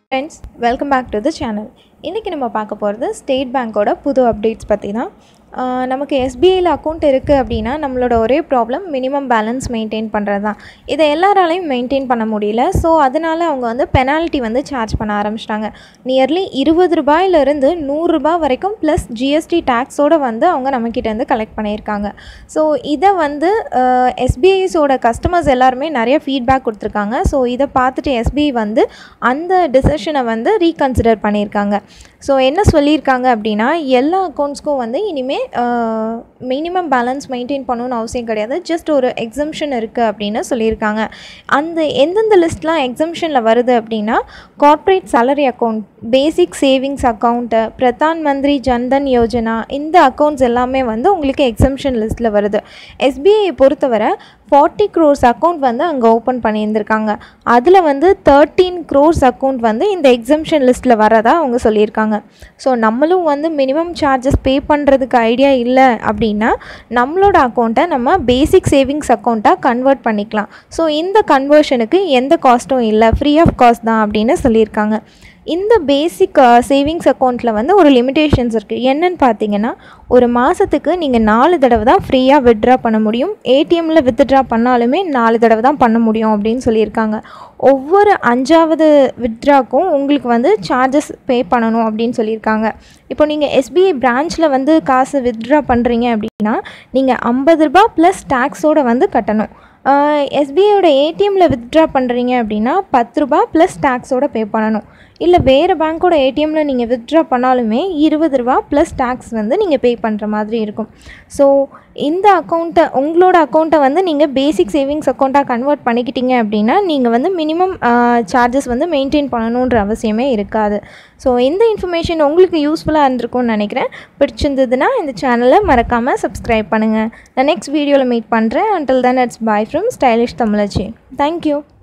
friends welcome back to the channel இன்றைக்கி நம்ம பார்க்க போகிறது ஸ்டேட் பேங்க்கோட புது அப்டேட்ஸ் பற்றி தான் ஆஹ் நமக்கு எஸ்பிஐயில் அக்கௌண்ட் இருக்குது அப்படின்னா நம்மளோட ஒரே ப்ராப்ளம் மினிமம் பேலன்ஸ் மெயின்டைன் பண்ணுறது தான் இதை எல்லாராலையும் மெயின்டைன் பண்ண முடியல ஸோ அதனால் அவங்க வந்து பெனால்ட்டி வந்து சார்ஜ் பண்ண ஆரம்பிச்சிட்டாங்க நியர்லி இருபது ரூபாயிலிருந்து நூறுரூபா வரைக்கும் ப்ளஸ் ஜிஎஸ்டி டேக்ஸோடு வந்து அவங்க நம்மக்கிட்டேருந்து கலெக்ட் பண்ணியிருக்காங்க ஸோ இதை வந்து எஸ்பிஐஸோட கஸ்டமர்ஸ் எல்லாருமே நிறைய ஃபீட்பேக் கொடுத்துருக்காங்க ஸோ இதை பார்த்துட்டு எஸ்பிஐ வந்து அந்த டிசிஷனை வந்து ரீகன்சிடர் பண்ணியிருக்காங்க ஸோ என்ன சொல்லியிருக்காங்க அப்படின்னா எல்லா அக்கௌண்ட்ஸ்க்கும் வந்து இனிமேல் மினிமம் பேலன்ஸ் மெயின்டைன் பண்ணணும்னு அவசியம் கிடையாது ஜஸ்ட் ஒரு எக்ஸம்ஷன் இருக்குது அப்படின்னு சொல்லியிருக்காங்க அந்த எந்தெந்த லிஸ்ட்லாம் எக்ஸம்ஷனில் வருது அப்படின்னா corporate salary account basic savings account Pradhan Mantri Jan Dhan Yojana இந்த அக்கௌண்ட்ஸ் எல்லாமே வந்து உங்களுக்கு எக்ஸம்ஷன் லிஸ்ட்டில் வருது எஸ்பிஐ பொறுத்தவரை ஃபார்ட்டி க்ரோர்ஸ் அக்கௌண்ட் வந்து அங்கே ஓப்பன் பண்ணியிருந்திருக்காங்க அதில் வந்து தேர்ட்டீன் க்ரோர்ஸ் அக்கௌண்ட் வந்து இந்த எக்ஸம்ஷன் லிஸ்ட்டில் வரதா அவங்க சொல்லியிருக்காங்க ஸோ நம்மளும் வந்து மினிமம் சார்ஜஸ் பே பண்ணுறதுக்கு ஐடியா இல்லை அப்படின்னா நம்மளோட அக்கௌண்ட்டை நம்ம பேசிக் சேவிங்ஸ் அக்கௌண்ட்டாக கன்வெர்ட் பண்ணிக்கலாம் ஸோ இந்த கன்வர்ஷனுக்கு எந்த காஸ்ட்டும் இல்லை ஃப்ரீ ஆஃப் காஸ்ட் தான் அப்படின்னு சொல்லியிருக்காங்க இந்த பேசிக் சேவிங்ஸ் அக்கௌண்ட்டில் வந்து ஒரு லிமிடேஷன்ஸ் இருக்குது என்னன்னு பார்த்தீங்கன்னா ஒரு மாதத்துக்கு நீங்கள் நாலு தடவை தான் ஃப்ரீயாக வித்ட்ரா பண்ண முடியும் ஏடிஎம்மில் வித்ட்ரா பண்ணாலுமே நாலு தடவை தான் பண்ண முடியும் அப்படின்னு சொல்லியிருக்காங்க ஒவ்வொரு அஞ்சாவது வித்ட்ராக்கும் உங்களுக்கு வந்து சார்ஜஸ் பே பண்ணணும் அப்படின்னு சொல்லியிருக்காங்க இப்போ நீங்கள் எஸ்பிஐ பிரான்ச்சில் வந்து காசு வித்ட்ரா பண்ணுறீங்க அப்படின்னா நீங்கள் ஐம்பது ரூபா ப்ளஸ் டேக்ஸோடு வந்து கட்டணும் எஸ்பிஐயோட ஏடிஎம்மில் வித்ட்ரா பண்ணுறீங்க அப்படின்னா பத்து ரூபா ப்ளஸ் டேக்ஸோட பே பண்ணணும் இல்லை வேறு பேங்க்கோட ஏடிஎம்மில் நீங்கள் வித்ட்ரா பண்ணாலுமே இருபது ரூபா ப்ளஸ் டேக்ஸ் வந்து நீங்கள் பே பண்ணுற மாதிரி இருக்கும் ஸோ இந்த அக்கௌண்ட்டை உங்களோட அக்கௌண்ட்டை வந்து நீங்கள் பேசிக் சேவிங்ஸ் அக்கௌண்ட்டாக கன்வெர்ட் பண்ணிக்கிட்டீங்க அப்படின்னா நீங்கள் வந்து மினிமம் சார்ஜஸ் வந்து மெயின்டைன் பண்ணணுன்ற அவசியமே இருக்காது ஸோ இந்த இன்ஃபர்மேஷன் உங்களுக்கு யூஸ்ஃபுல்லாக இருந்திருக்கும்னு நினைக்கிறேன் பிடிச்சிருந்ததுன்னா இந்த சேனலை மறக்காமல் சப்ஸ்கிரைப் பண்ணுங்கள் நான் நெக்ஸ்ட் வீடியோவில் மீட் பண்ணுறேன் until then it's bye from stylish தமிழச்சி தேங்க்யூ